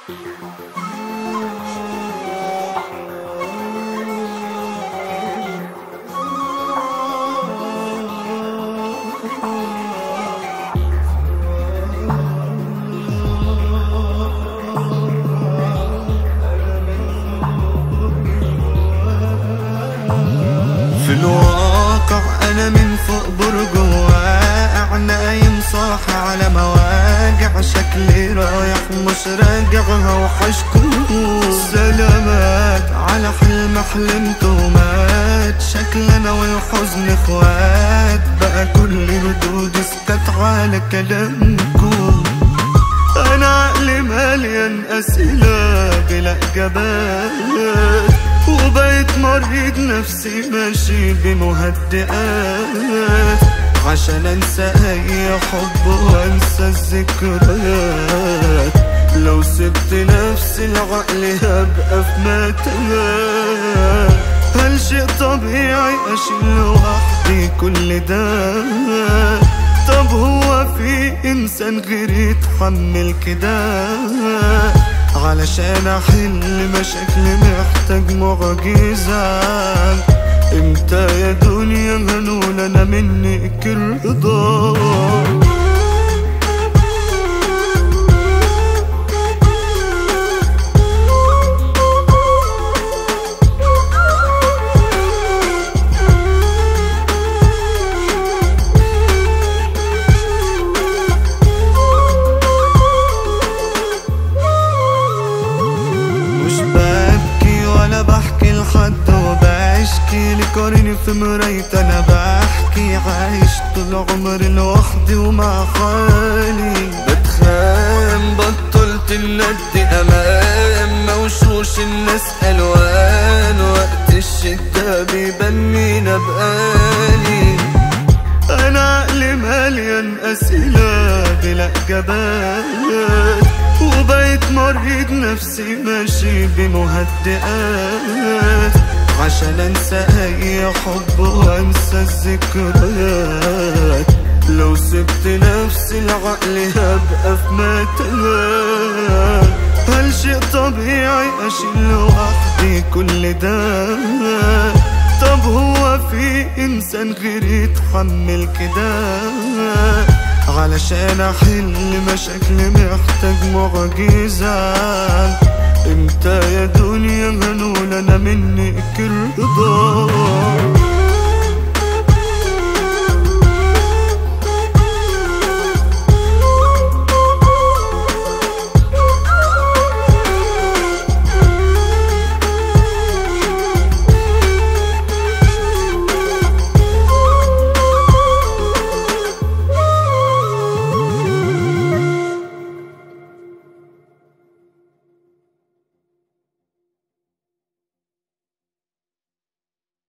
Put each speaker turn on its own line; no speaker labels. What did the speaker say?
في الواقع انا من فوق برج واقع نايم صاحي على مواجع شكلي رايح مش راجع هوحشكم سلامات على حلم حلمت ومات شكل انا والحزن اخوات بقى كل ردودي اسكت على كلامكم انا عقلي مليان اسئله بلا اجابات وبقيت مريض نفسي ماشي بمهدئات عشان انسى اي حب وانسى الذكريات لو سبت نفسي العقل هبقى في متاهات هل شيء طبيعي اشيل لوحدي كل ده طب هو في انسان غيري يتحمل كده علشان احل مشاكلي محتاج معجزة امتى يا دنيا هنقول انا منك الرضا مش ببكي ولا بحكي لحد وبشكي لقارني في مراية انا بحكي عايش طول عمري لوحدي ومع خالي بتخام بطلت الند امان موشوش الناس الوان وقت الشدة بيبنينا بقالي انا عقلي مليان اسئله بلا اجابات وبقيت مريض نفسي ماشي بمهدئات عشان انسى اي حب وانسى الذكريات لو سبت نفسي العقل هبقى في متاهات هل شيء طبيعي اشيل لوحدي كل ده طب هو في انسان غيري يتحمل كده علشان احل مشاكلي محتاج معجزة امتى يا دنيا هنقول انا منك الرضا